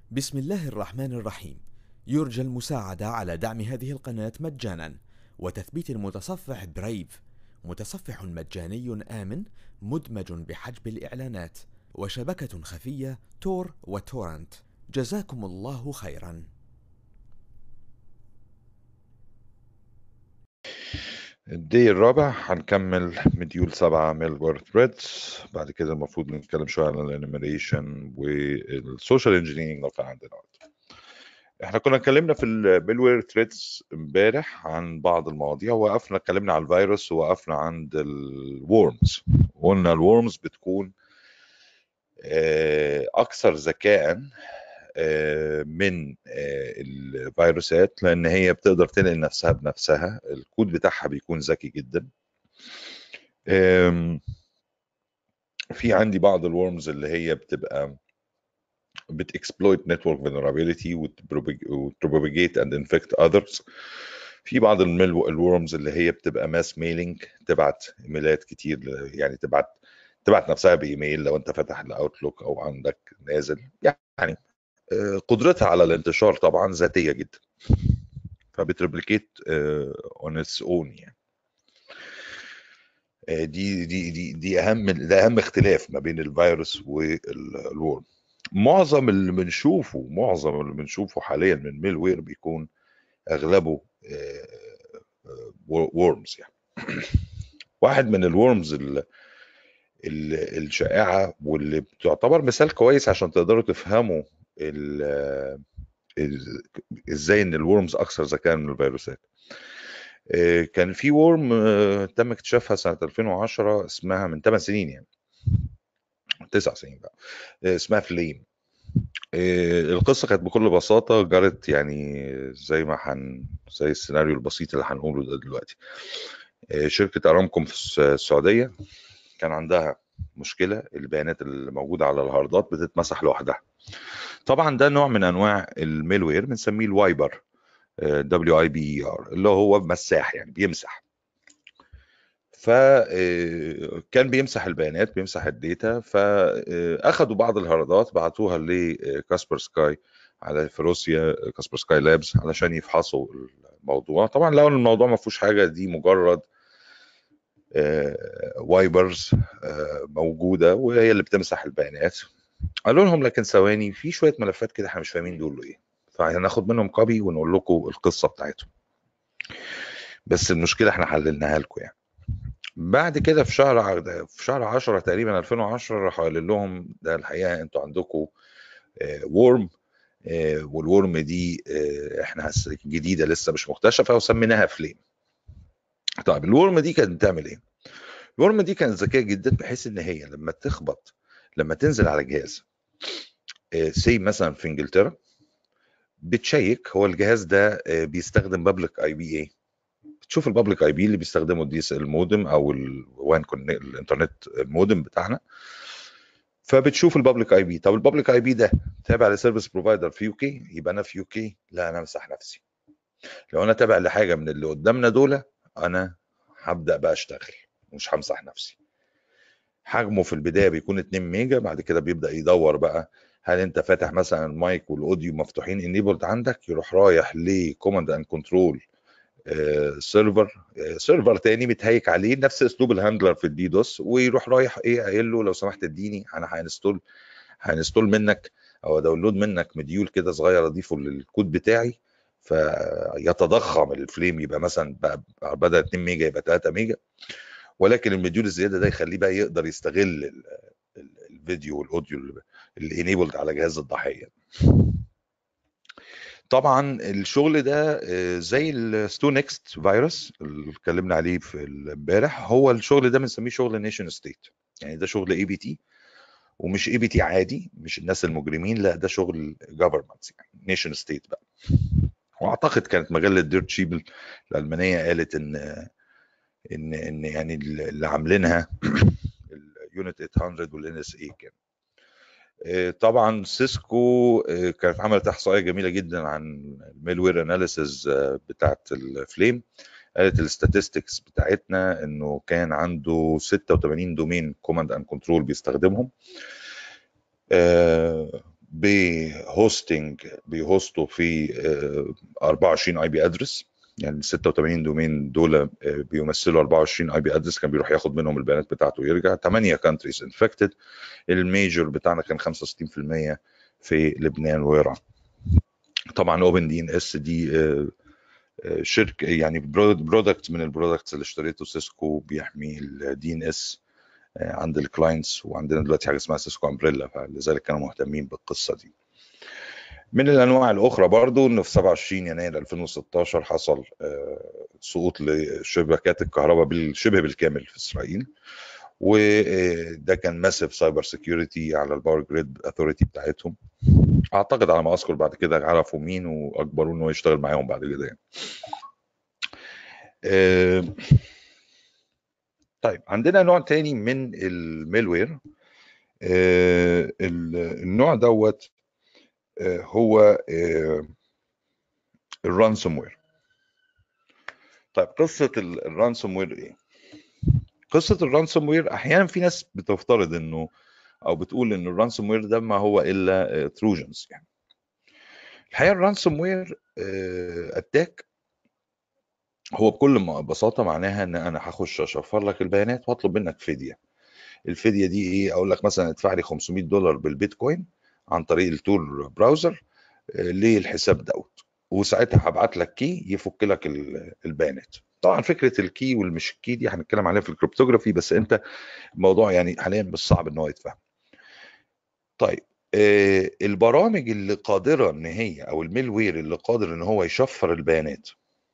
بسم الله الرحمن الرحيم يرجى المساعدة على دعم هذه القناة مجانا وتثبيت المتصفح برايف متصفح مجاني آمن مدمج بحجب الإعلانات وشبكة خفية تور وتورنت جزاكم الله خيرا الدي الرابع هنكمل مديول سبعة ميلوير ثريدز بعد كده المفروض نتكلم شوية عن الانيميشن والسوشيال انجينيرنج لو كان عندنا وقت احنا كنا اتكلمنا في الميلوير ثريدز امبارح عن بعض المواضيع وقفنا اتكلمنا على الفيروس ووقفنا عند الورمز قلنا الورمز بتكون آه، اكثر ذكاء آه، من آه، الفيروسات لان هي بتقدر تنقل نفسها بنفسها الكود بتاعها بيكون ذكي جدا آم، في عندي بعض الورمز اللي هي بتبقى بتexploit network vulnerability وتبروبيجيت and infect others في بعض الورمز اللي هي بتبقى ماس ميلينج تبعت ايميلات كتير ل- يعني تبعت تبعت نفسها بايميل لو انت فاتح الاوتلوك او عندك نازل يعني آه، قدرتها على الانتشار طبعا ذاتيه جدا فبتريبليكيت اون اتس اون يعني آه، دي دي دي دي اهم ده اهم اختلاف ما بين الفيروس والورم معظم اللي بنشوفه معظم اللي بنشوفه حاليا من ميل وير بيكون اغلبه وورمز يعني واحد من الورمز ال- ال- الشائعه واللي بتعتبر مثال كويس عشان تقدروا تفهموا ال- ال- ازاي ان الورمز اكثر ذكاء من الفيروسات آه، كان في ورم آه، تم اكتشافها سنه 2010 اسمها من 8 سنين يعني 9 سنين بقى آه، اسمها فليم آه، القصه كانت بكل بساطه جرت يعني زي ما حن زي السيناريو البسيط اللي هنقوله ده دلوقتي آه، شركه ارامكوم في الس- السعوديه كان عندها مشكله البيانات اللي موجوده على الهاردات بتتمسح لوحدها طبعا ده نوع من انواع الميلوير بنسميه الوايبر دبليو اي بي اي ار اللي هو مساح يعني بيمسح فكان بيمسح البيانات بيمسح الداتا فاخدوا بعض الهاردات بعتوها لكاسبر سكاي على في روسيا كاسبر سكاي لابس علشان يفحصوا الموضوع طبعا لو الموضوع ما فيهوش حاجه دي مجرد آه، وايبرز آه، موجوده وهي اللي بتمسح البيانات قالوا لهم لكن ثواني في شويه ملفات كده احنا مش فاهمين دول ايه فهناخد منهم كوبي ونقول لكم القصه بتاعتهم بس المشكله احنا حللناها لكم يعني بعد كده في شهر ع- في شهر 10 تقريبا 2010 راحوا قال لهم ده الحقيقه انتوا عندكم وورم والورم دي آه، احنا هس- جديده لسه مش مكتشفه وسميناها فليم طيب الورم دي كانت بتعمل ايه؟ الورم دي كانت ذكيه جدا بحيث ان هي لما تخبط لما تنزل على جهاز سي مثلا في انجلترا بتشيك هو الجهاز ده آه، بيستخدم بابليك اي بي ايه تشوف البابليك اي بي اللي بيستخدمه الدي اس ال مودم او الوان الانترنت مودم بتاعنا فبتشوف البابليك اي بي طب البابليك اي بي ده تابع لسيرفيس بروفايدر في يو كي يبقى انا في يو كي لا انا امسح نفسي لو انا تابع لحاجه من اللي قدامنا دول انا هبدا بقى اشتغل مش همسح نفسي حجمه في البدايه بيكون 2 ميجا بعد كده بيبدا يدور بقى هل انت فاتح مثلا المايك والاوديو مفتوحين انيبلد عندك يروح رايح لكوماند اند كنترول سيرفر سيرفر تاني متهيك عليه نفس اسلوب الهاندلر في الدي دوس ويروح رايح ايه قايل له لو سمحت اديني انا هانستول هانستول منك او داونلود منك مديول كده صغير اضيفه للكود بتاعي فيتضخم الفليم يبقى مثلا بقى بدل 2 ميجا يبقى 3 ميجا ولكن المديول الزياده ده يخليه بقى يقدر يستغل ال- ال- الفيديو والاوديو اللي انيبلد على جهاز الضحيه طبعا الشغل ده آه، زي الستو نيكست فيروس اللي اتكلمنا عليه في امبارح هو الشغل ده بنسميه شغل نيشن ستيت يعني ده شغل اي بي تي ومش اي بي تي عادي مش الناس المجرمين لا ده شغل جفرمنتس يعني نيشن ستيت بقى واعتقد كانت مجله ديرت شيبل الالمانيه قالت ان ان ان يعني اللي عاملينها اليونت 800 والان اس اي كان آه، طبعا سيسكو آه، كانت عملت احصائيه جميله جدا عن الميلوير اناليسز بتاعت الفليم قالت الستاتستكس بتاعتنا انه كان عنده 86 دومين كوماند اند كنترول بيستخدمهم آه، بهوستنج بيهوستوا في آه، 24 اي بي ادرس يعني 86 دومين دول آه، بيمثلوا 24 اي بي ادرس كان بيروح ياخد منهم البيانات بتاعته ويرجع 8 كانتريز انفكتد الميجور بتاعنا كان 65% في لبنان وايران طبعا اوبن دي ان اس دي آه، آه، شركه يعني برودكت من البرودكتس اللي اشتريته سيسكو بيحمي الدي ان اس عند الكلاينتس وعندنا دلوقتي حاجه اسمها سيسكو امبريلا فلذلك كانوا مهتمين بالقصه دي من الانواع الاخرى برضو انه في 27 يناير 2016 حصل آه، سقوط لشبكات الكهرباء بال- شبه بالكامل في اسرائيل وده كان ماسيف سايبر سيكيورتي على الباور جريد اثوريتي بتاعتهم اعتقد على ما اذكر بعد كده عرفوا مين واجبروه انه يشتغل معاهم بعد كده يعني. آه، طيب عندنا نوع تاني من الميلوير آه، ال- النوع دوت آه، هو الرانسوم وير طيب قصه الرانسوم وير ايه قصه الرانسوم وير احيانا في ناس بتفترض انه او بتقول ان الرانسوم وير ده ما هو الا تروجنز يعني الحقيقه الرانسوم وير اتاك هو بكل ما- بساطه معناها ان انا هخش اشفر لك البيانات واطلب منك فديه الفديه دي ايه اقول لك مثلا ادفع لي 500 دولار بالبيتكوين عن طريق التول براوزر آه، للحساب دوت وساعتها هبعت لك كي يفك لك ال- البيانات طبعا فكره الكي والمش الكي دي هنتكلم عليها في الكريبتوغرافي بس انت الموضوع يعني حاليا مش صعب ان هو يتفهم طيب آه، البرامج اللي قادره ان هي او الميل وير اللي قادر ان هو يشفر البيانات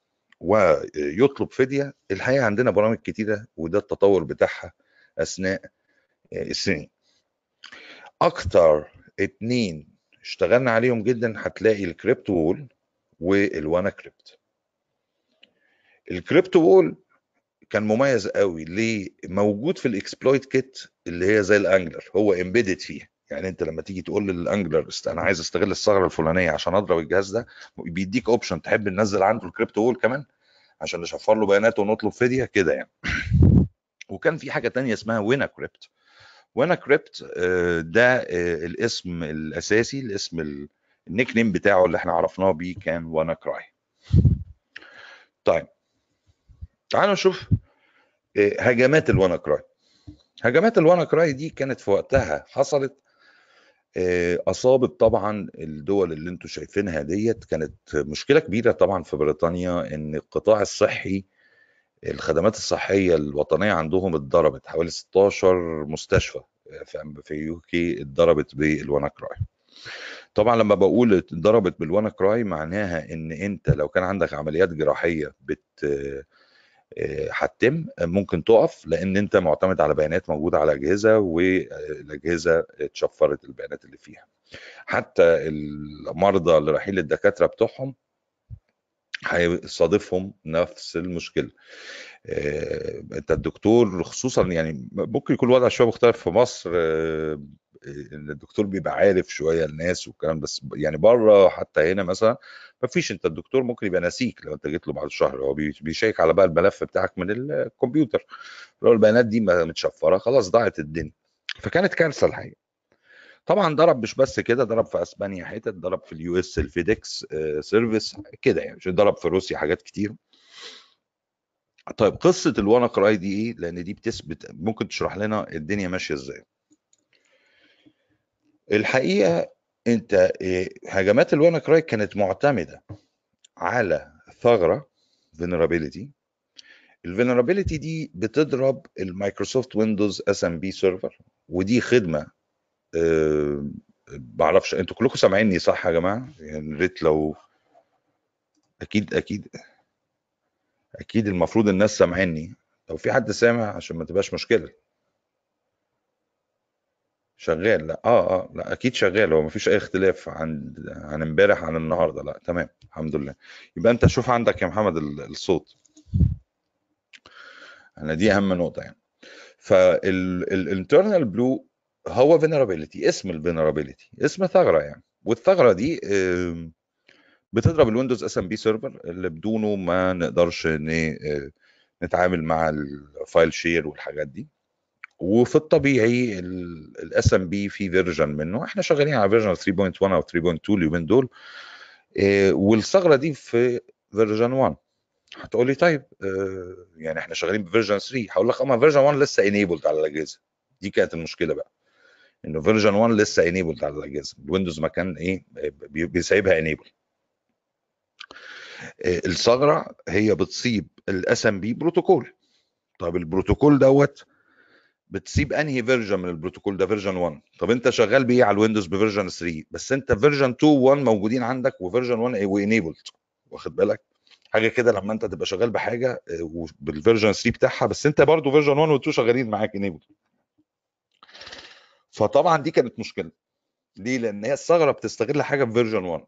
ويطلب فديه الحقيقه عندنا برامج كتيره وده التطور بتاعها اثناء آه، السنين اكتر اتنين اشتغلنا عليهم جدا هتلاقي الكريبتو وول والوانا كريبت الكريبتو وول كان مميز قوي ليه موجود في الاكسبلويت كيت اللي هي زي الانجلر هو امبيدد فيه يعني انت لما تيجي تقول للانجلر است- انا عايز استغل الثغره الفلانيه عشان اضرب الجهاز ده بيديك اوبشن تحب ننزل عنده الكريبتو وول كمان عشان نشفر له بياناته ونطلب فديه كده يعني وكان في حاجه تانية اسمها وينا كريبت وانا كريبت آه، ده آه، الاسم الاساسي الاسم ال- النيك نيم بتاعه اللي احنا عرفناه بيه كان وانا كراي طيب تعالوا نشوف آه، هجمات الوانا كراي هجمات الوانا كراي دي كانت في وقتها حصلت آه، اصابت طبعا الدول اللي انتم شايفينها ديت كانت مشكله كبيره طبعا في بريطانيا ان القطاع الصحي الخدمات الصحيه الوطنيه عندهم اتضربت حوالي 16 مستشفى في في يو كي اتضربت بالوانا كراي طبعا لما بقول اتضربت بالوانا كراي معناها ان انت لو كان عندك عمليات جراحيه بت آه، هتتم ممكن تقف لان انت معتمد على بيانات موجوده على اجهزه والاجهزه اتشفرت البيانات اللي فيها حتى المرضى اللي رايحين للدكاتره بتوعهم هيصادفهم نفس المشكله آه، انت الدكتور خصوصا يعني ممكن يكون الوضع شويه مختلف في مصر آه، ان الدكتور بيبقى عارف شويه الناس والكلام بس يعني بره حتى هنا مثلا ما فيش انت الدكتور ممكن يبقى ناسيك لو انت جيت له بعد شهر هو بي- بيشيك على بقى الملف بتاعك من الكمبيوتر لو البيانات دي ما متشفره خلاص ضاعت الدنيا فكانت كارثه الحقيقه طبعا ضرب مش بس كده ضرب في اسبانيا حتت ضرب في اليو اس الفيدكس آه، سيرفيس كده يعني ضرب في روسيا حاجات كتير طيب قصه الوانا كراي دي ايه لان دي بتثبت ممكن تشرح لنا الدنيا ماشيه ازاي الحقيقه انت إيه، هجمات الوانا كراي كانت معتمده على ثغره vulnerability الفولنربيلتي دي بتضرب المايكروسوفت ويندوز اس ام بي سيرفر ودي خدمه أه بعرفش انتوا كلكم سامعيني صح يا جماعه يعني يا ريت لو اكيد اكيد اكيد المفروض الناس سامعيني لو في حد سامع عشان ما تبقاش مشكله شغال لا اه اه لا اكيد شغال هو مفيش اي اختلاف عن عن امبارح عن النهارده لا تمام الحمد لله يبقى انت شوف عندك يا محمد ال- الصوت انا دي اهم نقطه يعني فالانترنال بلو هو vulnerability اسم الفينرابيلتي اسم ثغره يعني والثغره دي آم، بتضرب الويندوز اس ام بي سيرفر اللي بدونه ما نقدرش ن- آه، نتعامل مع الفايل شير والحاجات دي وفي الطبيعي الاس ام بي في فيرجن منه احنا شغالين على فيرجن 3.1 او 3.2 اليومين دول إيه، والثغره دي في فيرجن 1 هتقول لي طيب آه، يعني احنا شغالين بفيرجن 3 هقول لك اما فيرجن 1 لسه انيبلد على الاجهزه دي كانت المشكله بقى انه فيرجن 1 لسه انيبلد على الاجهزه الويندوز ما كان ايه بيسيبها انيبل آه، الثغره هي بتصيب الاس ام بي بروتوكول طب البروتوكول دوت بتسيب انهي فيرجن من البروتوكول ده فيرجن 1 طب انت شغال بايه على الويندوز بفيرجن 3 بس انت فيرجن 2 1 موجودين عندك وفيرجن 1 وانيبلد واخد بالك حاجه كده لما انت تبقى شغال بحاجه آه، بالفيرجن 3 بتاعها بس انت برضو فيرجن 1 و 2 شغالين معاك انيبل فطبعا دي كانت مشكله ليه لان هي الثغره بتستغل حاجه في فيرجن 1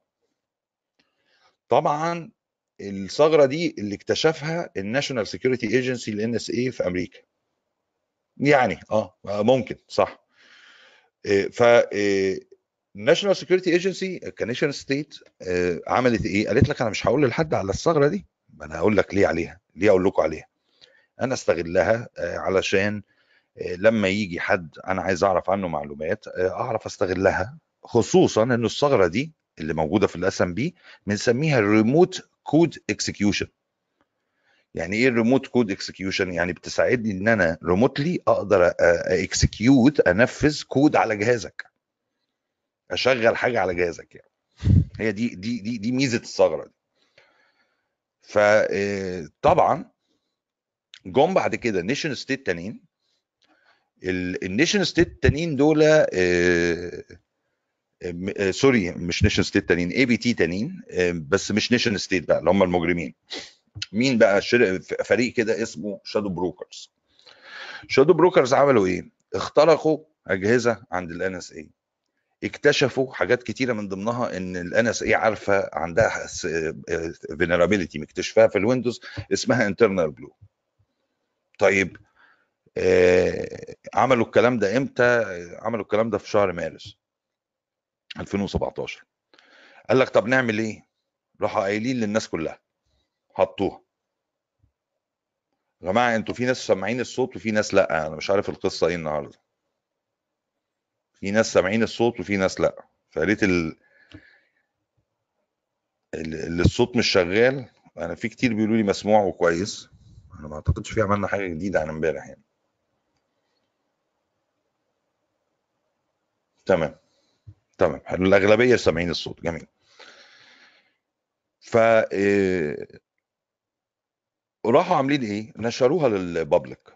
طبعا الثغره دي اللي اكتشفها الناشونال سيكيورتي ايجنسي الان اس اي في امريكا يعني اه ممكن صح آه، ف الناشونال سيكيورتي ايجنسي كنيشن ستيت عملت ايه؟ قالت لك انا مش هقول لحد على الثغره دي انا هقول لك ليه عليها ليه اقول لكم عليها انا استغلها آه، علشان آه، لما يجي حد انا عايز اعرف عنه معلومات اعرف استغلها خصوصا ان الثغره دي اللي موجوده في الاس ام بي بنسميها ريموت كود اكسكيوشن يعني ايه الريموت كود اكسكيوشن يعني بتساعدني ان انا ريموتلي اقدر اكسكيوت انفذ كود على جهازك اشغل حاجه على جهازك يعني هي دي دي دي دي ميزه الثغره دي فطبعا جم بعد كده نيشن ستيت تانيين النيشن ستيت التانيين دول سوري مش نيشن ستيت تانيين اي بي تي تانيين بس مش نيشن ستيت بقى اللي هم المجرمين مين بقى فريق كده اسمه شادو بروكرز شادو بروكرز عملوا ايه اخترقوا اجهزه عند الان اس اي اكتشفوا حاجات كتيره من ضمنها ان الان اس اي عارفه عندها فينرابيلتي مكتشفاها في الويندوز اسمها انترنال بلو طيب آه عملوا الكلام ده امتى عملوا الكلام ده في شهر مارس 2017 قال لك طب نعمل ايه راحوا قايلين للناس كلها حطوها يا جماعه انتوا في ناس سامعين الصوت وفي ناس لا انا مش عارف القصه ايه النهارده في ناس سامعين الصوت وفي ناس لا فريت ال... اللي الصوت مش شغال انا في كتير بيقولوا لي مسموع وكويس انا ما اعتقدش في عملنا حاجه جديده عن امبارح يعني تمام تمام الاغلبيه سامعين الصوت جميل ف آه، راحوا عاملين ايه نشروها للبابليك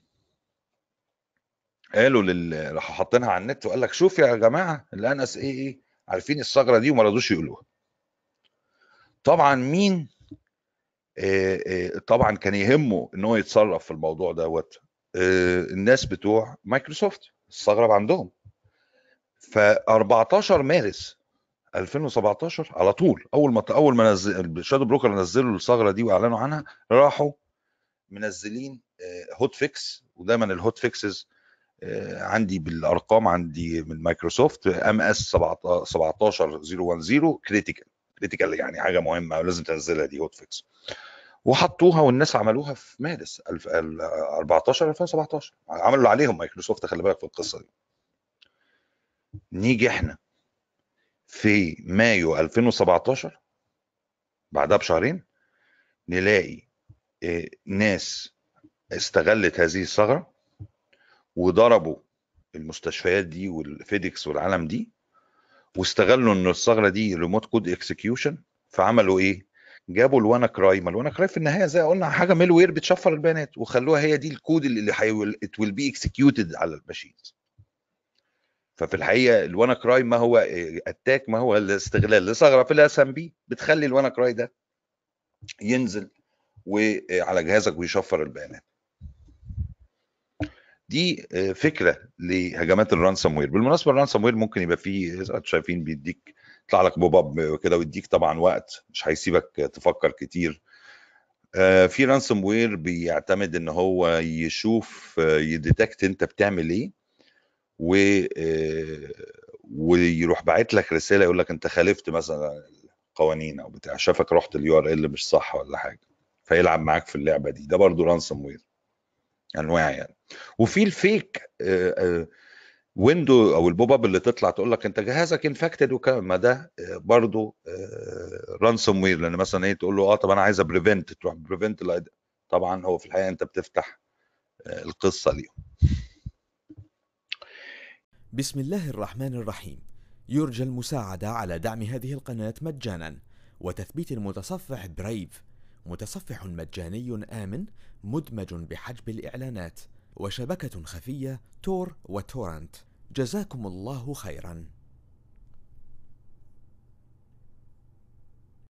قالوا لل راحوا حاطينها على النت وقال لك شوف يا جماعه الان اس ايه ايه عارفين الثغره دي وما رضوش يقولوها طبعا مين آه، آه، طبعا كان يهمه ان هو يتصرف في الموضوع دوت آه، الناس بتوع مايكروسوفت الثغره عندهم ف 14 مارس 2017 على طول اول ما اول ما نزل شادو بروكر نزلوا الثغره دي واعلنوا عنها راحوا منزلين هوت فيكس ودايما الهوت فيكسز آه، عندي بالارقام عندي من مايكروسوفت ام اس 17010 كريتيكال كريتيكال يعني حاجه مهمه لازم تنزلها دي هوت فيكس وحطوها والناس عملوها في مارس 14 2017 عملوا عليهم مايكروسوفت خلي بالك في القصه دي نيجي احنا في مايو 2017 بعدها بشهرين نلاقي آه، ناس استغلت هذه الثغره وضربوا المستشفيات دي والفيديكس والعالم دي واستغلوا ان الثغره دي ريموت كود اكسكيوشن فعملوا ايه؟ جابوا الوانا كراي ما الوانا كراي في النهايه زي قلنا حاجه ميل وير بتشفر البيانات وخلوها هي دي الكود اللي حيول ات ويل بي اكسكيوتد على الماشينز ففي الحقيقه الوانا كراي ما هو اتاك ما هو الاستغلال لثغره في الاس ام بي بتخلي الوانا كراي ده ينزل وعلى جهازك ويشفر البيانات دي آه، فكره لهجمات الرانسوم وير بالمناسبه الرانسوم وير ممكن يبقى فيه انتوا شايفين بيديك يطلع لك بوب اب كده ويديك طبعا وقت مش هيسيبك تفكر كتير آه، في رانسوم وير بيعتمد ان هو يشوف آه، يديتكت انت بتعمل ايه و ويروح باعت لك رساله يقول لك انت خالفت مثلا القوانين او بتاع شافك رحت اليو ار ال مش صح ولا حاجه فيلعب معاك في اللعبه دي ده برضه رانسوم وير انواع يعني وفي الفيك آه، آه، ويندو او البوب اب اللي تطلع تقول لك انت جهازك انفكتد وكلام ما ده آه، برضه رانسوم وير لان مثلا ايه تقول له اه طب انا عايز بريفنت تروح بريفنت طبعا هو في الحقيقه انت بتفتح آه، القصه ليهم بسم الله الرحمن الرحيم يرجى المساعدة على دعم هذه القناة مجانا وتثبيت المتصفح برايف متصفح مجاني آمن مدمج بحجب الإعلانات وشبكة خفية تور وتورنت جزاكم الله خيرا